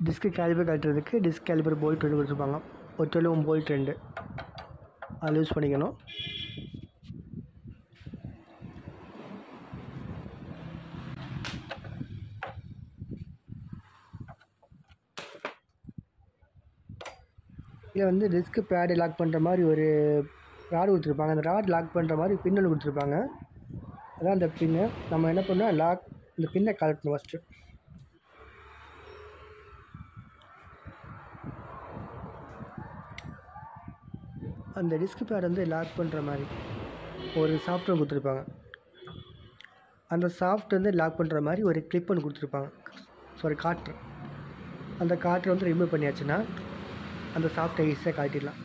disc caliper கட்டுறதுக்கு disc caliper bolt ரெண்டு கொடுத்துருப்பாங்க ஒரு டுவெல் போல்ட் ரெண்டு அதில் யூஸ் பண்ணிக்கணும் இதில் வந்து டிஸ்க்கு பேடு லாக் பண்ணுற மாதிரி ஒரு ராடு கொடுத்துருப்பாங்க அந்த ராட் லாக் பண்ணுற மாதிரி பின்னல் கொடுத்துருப்பாங்க அதான் அந்த பின்னு நம்ம என்ன பண்ணோம் லாக் இந்த பின்னை கலட்டணும் ஃபஸ்ட்டு அந்த டிஸ்க் பேட் வந்து லாக் பண்ணுற மாதிரி ஒரு சாஃப்ட்வேர் கொடுத்துருப்பாங்க அந்த சாஃப்ட் வந்து லாக் பண்ணுற மாதிரி ஒரு கிளிப் ஒன்று கொடுத்துருப்பாங்க சாரி காற்று அந்த காற்றை வந்து ரிமூவ் பண்ணியாச்சுன்னா அந்த சாஃப்ட்டை ஈஸியாக காட்டிடலாம்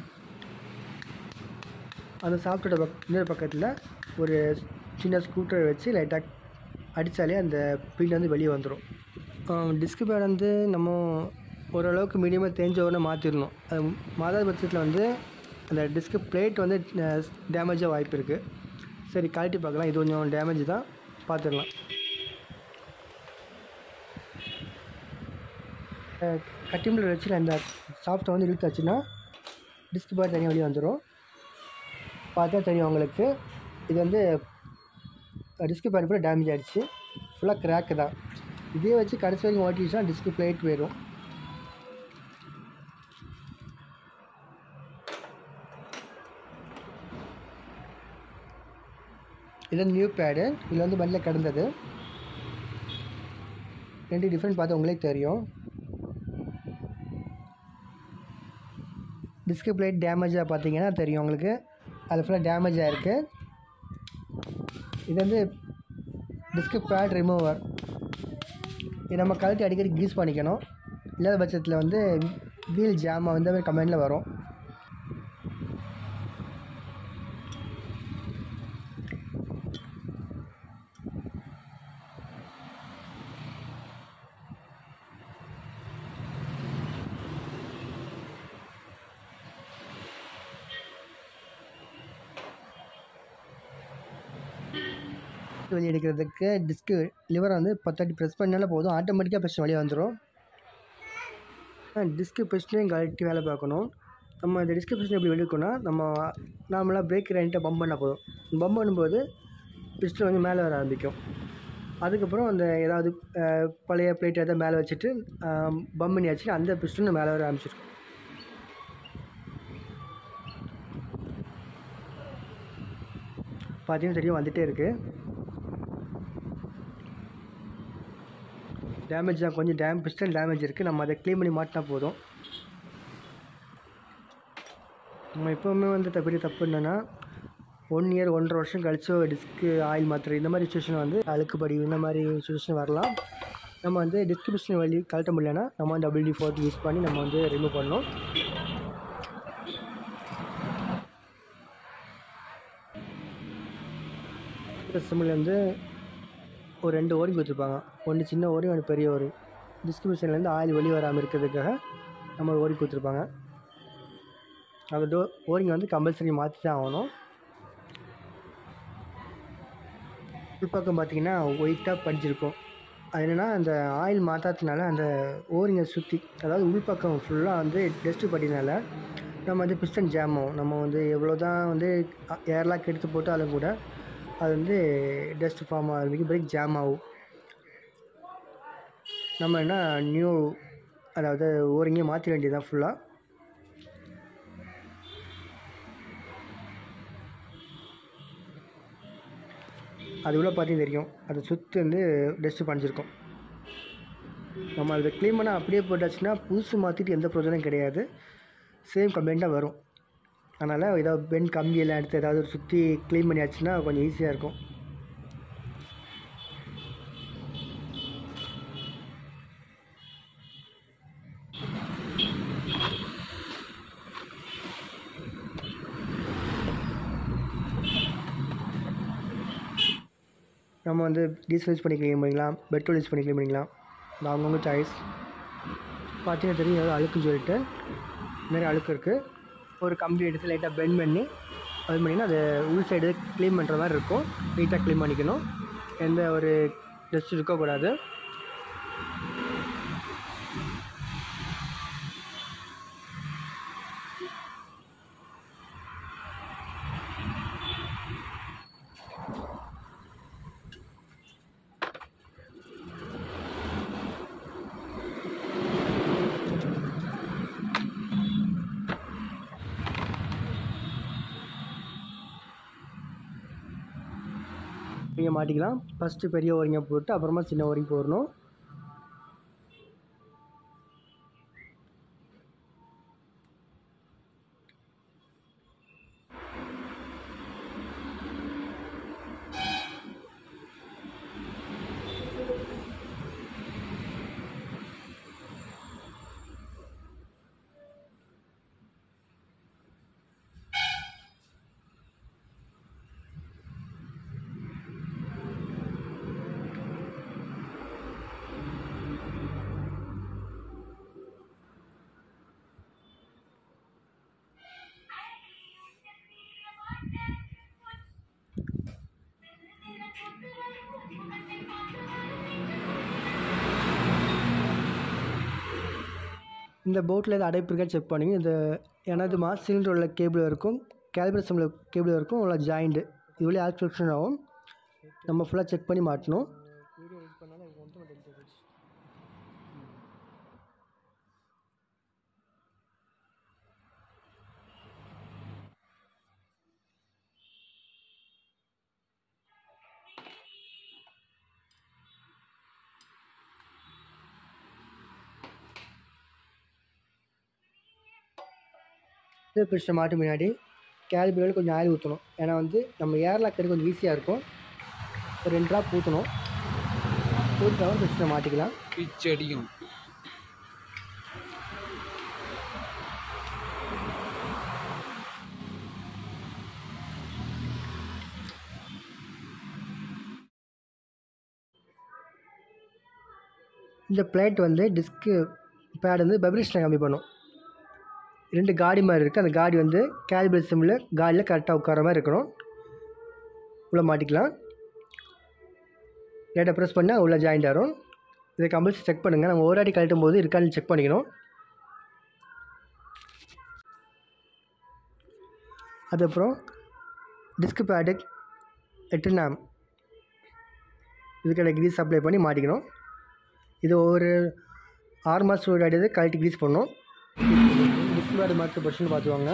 அந்த சாஃப்ட்டோட பக் இன்னொரு பக்கத்தில் ஒரு சின்ன ஸ்கூட்டர் வச்சு லைட்டாக அடித்தாலே அந்த பின் வந்து வெளியே வந்துடும் டிஸ்க் பேட் வந்து நம்ம ஓரளவுக்கு மீடியமாக தேஞ்ச உடனே மாற்றிடணும் அது மாதாத பட்சத்தில் வந்து அந்த டிஸ்க் பிளேட் வந்து டேமேஜாக வாய்ப்பு இருக்குது சரி கழட்டி பார்க்கலாம் இது கொஞ்சம் டேமேஜ் தான் பார்த்துடலாம் கட்டிமில் வச்சு அந்த சாஃப்ட்டை வந்து இழுத்தாச்சுன்னா டிஸ்க் பேட் தனியாக வெளியே வந்துடும் பார்த்தா தெரியும் உங்களுக்கு இது வந்து டிஸ்க் பேட் ஃபுல்லாக டேமேஜ் ஆகிடுச்சு ஃபுல்லாக கிராக்கு தான் இதே வச்சு கடைசி வரைக்கும் ஓட்டிடுச்சுன்னா டிஸ்க் பிளேட் போயிடும் இது நியூ பேடு இதில் வந்து மல்ல கிடந்தது ரெண்டு டிஃப்ரெண்ட் பார்த்து உங்களே தெரியும் டிஸ்க் பிளேட் டேமேஜாக பார்த்தீங்கன்னா தெரியும் உங்களுக்கு அது ஃபுல்லாக டேமேஜ் ஆகிருக்கு இது வந்து டிஸ்க் பேட் ரிமூவர் இது நம்ம கழட்டி அடிக்கடி க்ரீஸ் பண்ணிக்கணும் இல்லாத பட்சத்தில் வந்து வீல் ஜாமாக வந்து மாதிரி கமெண்டில் வரும் வெளியே எடுக்கிறதுக்கு டிஸ்க்கு லிவரை வந்து பத்தாட்டி ப்ரெஸ் பண்ணாலே போதும் ஆட்டோமேட்டிக்காக ப்ரெஸ் வெளியே வந்துடும் டிஸ்க்கு ப்ரெஸ்னையும் கழட்டி வேலை பார்க்கணும் நம்ம இந்த டிஸ்க்கு ப்ரெஸ்னை எப்படி வெளியிருக்கோன்னா நம்ம நார்மலாக பிரேக் ரெண்ட்டை பம்ப் பண்ணால் போதும் பம்ப் பண்ணும்போது பிஸ்டன் வந்து மேலே வர ஆரம்பிக்கும் அதுக்கப்புறம் அந்த ஏதாவது அஹ், பழைய பிளேட் எதாவது மேலே வச்சுட்டு பம்ப் பண்ணியாச்சுன்னா அந்த பிஸ்டன் மேலே வர ஆரம்பிச்சிருக்கும் பார்த்தீங்கன்னா தெரியும் வந்துகிட்டே இருக்குது டேமேஜ் தான் கொஞ்சம் டேம் பிஸ்டன் டேமேஜ் இருக்குது நம்ம அதை க்ளீன் பண்ணி மாட்டினா போதும் நம்ம எப்போவுமே வந்து த- பெரிய தப்பு என்னென்னா ஒன் இயர் ஒன்றரை வருஷம் கழிச்சு டிஸ்க்கு ஆயில் மாத்திரை இந்த மாதிரி சுச்சுவேஷன் வந்து அழுக்குப்படி இந்த மாதிரி சுச்சுவேஷன் வரலாம் நம்ம வந்து டிஸ்கிரிப்ஷன் வழி கழட்ட முடியலன்னா நம்ம வந்து டபுள் டி ஃபோர்த் யூஸ் பண்ணி நம்ம வந்து ரிமூவ் பண்ணணும் சிம்மில் வந்து ஒரு ரெண்டு ஓரிங் கொடுத்துருப்பாங்க ஒன்று சின்ன ஓரிங் ஒன்று பெரிய ஓரிங் டிஸ்ட்ரிபியூஷன்லேருந்து ஆயில் வெளியே வராமல் இருக்கிறதுக்காக நம்ம ஒரு ஓரிங் கொடுத்துருப்பாங்க அந்த டோ ஓரிங் வந்து கம்பல்சரி மாற்றி தான் ஆகணும் உள்பக்கம் பார்த்தீங்கன்னா ஒயிட்டாக படிச்சிருக்கும் அது என்னென்னா அந்த ஆயில் மாற்றாததுனால அந்த ஓரிங்கை சுற்றி அதாவது உள்பக்கம் ஃபுல்லாக வந்து டஸ்ட்டு பட்டினால நம்ம வந்து பிஸ்டன் ஜாம் ஆகும் நம்ம வந்து எவ்வளோ தான் வந்து ஏர்லாக் எடுத்து போட்டாலும் கூட அது வந்து டஸ்ட் ஃபார்ம் ஆகிறதுக்கு பிரேக் ஜாம் ஆகும் நம்ம என்ன நியூ அதாவது ஓரிங்கே மாற்ற வேண்டியதுதான் ஃபுல்லாக அது உள்ள பார்த்தீங்கன்னா தெரியும் அதை சுற்றி வந்து டஸ்ட்டு பண்ணிச்சிருக்கோம் நம்ம அதை க்ளீன் பண்ணால் அப்படியே போட்டாச்சுன்னா புதுசு மாற்றிட்டு எந்த பிரயோஜனம் கிடையாது சேம் கம்ப்ளைண்ட்டாக வரும் அதனால் ஏதாவது பென் கம்பியெல்லாம் எடுத்து ஏதாவது சுற்றி க்ளீன் பண்ணியாச்சுன்னா கொஞ்சம் ஈஸியாக இருக்கும் நம்ம வந்து டீசல் யூஸ் பண்ணி க்ளீன் பண்ணிக்கலாம் பெட்ரோல் யூஸ் பண்ணி க்ளீன் பண்ணிக்கலாம் அது அவங்கவுங்க சாய்ஸ் பார்த்தீங்கன்னா தெரியும் ஏதாவது அழுக்குன்னு சொல்லிட்டு நிறைய அழுக்கு இருக்குது ஒரு கம்பி எடுத்து லைட்டாக பெண்ட் பண்ணி அது பண்ணிங்கன்னா அது உள் சைடு க்ளீன் பண்ணுற மாதிரி இருக்கும் நீட்டாக க்ளீன் பண்ணிக்கணும் எந்த ஒரு டஸ்ட் இருக்கக்கூடாது இங்கே மாட்டிக்கலாம் ஃபஸ்ட்டு பெரிய ஓரிங்க போட்டு அப்புறமா சின்ன ஓரிங் போடணும் இந்த போட்டில் எது அடைப்பு இருக்கா செக் பண்ணிங்க இந்த எனது மாஸ் சிலிண்டர் உள்ள கேபிள் இருக்கும் கேலிபிரேஷன் உள்ள கேபிள் இருக்கும் உள்ள ஜாயிண்ட்டு இது வழி ஆக்சுவல்ஷன் ஆகும் நம்ம ஃபுல்லாக செக் பண்ணி மாட்டணும் வீடியோ யூஸ் பண்ணாலும் எனக்கு ஒன்றும் டெலிட் ஆகிடுச்சு இது பிடிச்ச மாட்டு முன்னாடி கேலிபிரில் கொஞ்சம் ஆயில் ஊற்றணும் ஏன்னா வந்து நம்ம ஏர் லாக்கர் கொஞ்சம் ஈஸியாக இருக்கும் ஒரு ரெண்டு ட்ராப் ஊற்றணும் ஊற்றினாலும் பிடிச்ச மாட்டிக்கலாம் பிச்சடியும் இந்த பிளேட் வந்து டிஸ்க்கு பேட் வந்து பப்ளிஷனை கம்மி பண்ணும் ரெண்டு காடி மாதிரி இருக்குது அந்த காடி வந்து கேலிபிரேட் சிம்மில் காடியில் கரெக்டாக உட்கார மாதிரி இருக்கணும் உள்ளே மாட்டிக்கலாம் லேட்டாக ப்ரெஸ் பண்ணால் உள்ளே ஜாயிண்ட் ஆகும் இதை கம்பல்சரி செக் பண்ணுங்கள் நம்ம ஒரு அடி கழட்டும் போது இருக்கான்னு செக் பண்ணிக்கணும் அதுக்கப்புறம் டிஸ்க் பேடு எட்டு நாம் இதுக்கான கிரீஸ் அப்ளை பண்ணி மாட்டிக்கணும் இது ஒரு ஆறு மாதம் ஒரு அடி கழட்டி கிரீஸ் பண்ணணும் டிஸ்க் பேடு மாற்ற பொசிஷன் பார்த்துவாங்க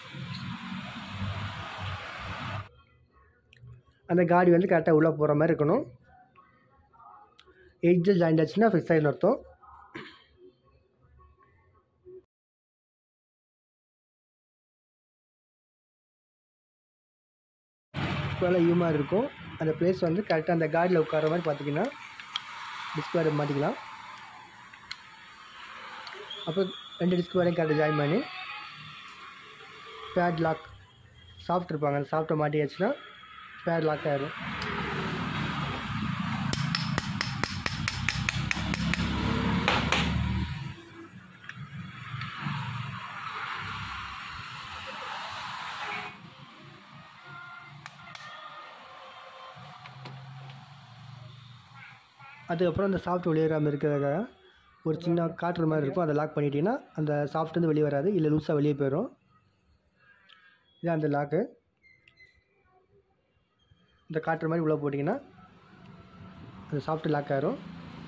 அந்த காடி வந்து கரெக்டாக உள்ளே போகிற மாதிரி இருக்கணும் எட்ஜில் ஜாயிண்ட் ஆச்சுன்னா ஃபிக்ஸ் ஆகிடும் அர்த்தம் நல்லா யூமாக இருக்கும் அந்த பிளேஸ் வந்து கரெக்டாக அந்த காடியில் உட்கார மாதிரி பார்த்தீங்கன்னா டிஸ்க் மாட்டிக்கலாம் அப்போ ரெண்டு டிஸ்க் பேடையும் கரெக்டாக ஜாயின் பண்ணி பேட் லாக் சாஃப்ட் இருப்பாங்க அந்த சாஃப்ட்டை மாட்டியாச்சுன்னா பேட் லாக் ஆயிடும் அதுக்கப்புறம் அந்த சாஃப்ட் வெளியேறாமல் இருக்கிறதுக்காக ஒரு சின்ன காட்டுற மாதிரி இருக்கும் அதை லாக் பண்ணிட்டீங்கன்னா அந்த சாஃப்ட் வந்து வெளியே வராது இல்லை லூஸாக வெளியே போயிடும் இதான் அந்த லாக்கு இந்த காட்டுற மாதிரி உள்ளே போட்டிங்கன்னா அந்த சாஃப்ட் லாக் ஆயிரும்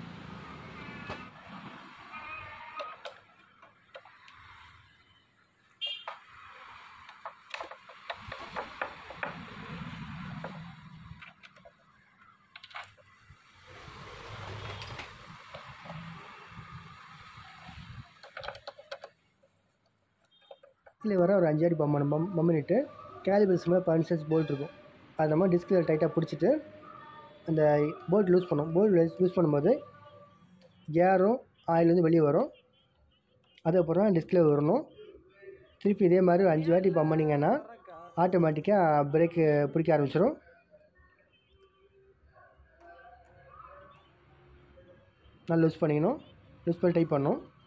இல்லை வர ஒரு அஞ்சு அடி பம்மணும் பம் பம்மினிட்டு கேலிபர்ஸ் மேலே பதினஞ்சு சைஸ் போல்ட் இருக்கும் அது நம்ம டிஸ்கில் டைட்டாக பிடிச்சிட்டு அந்த போல்ட் லூஸ் பண்ணும் போல்ட் யூஸ் பண்ணும்போது ஏரும் ஆயில் வந்து வெளியே வரும் அதுக்கப்புறம் டிஸ்கில் வரணும் திருப்பி இதே மாதிரி ஒரு அஞ்சு வாட்டி பம்ப் பண்ணிங்கன்னா ஆட்டோமேட்டிக்காக பிரேக்கு பிடிக்க ஆரம்பிச்சிடும் நல்லா லூஸ் பண்ணிக்கணும் லூஸ் பண்ணி டைப் பண்ணணும்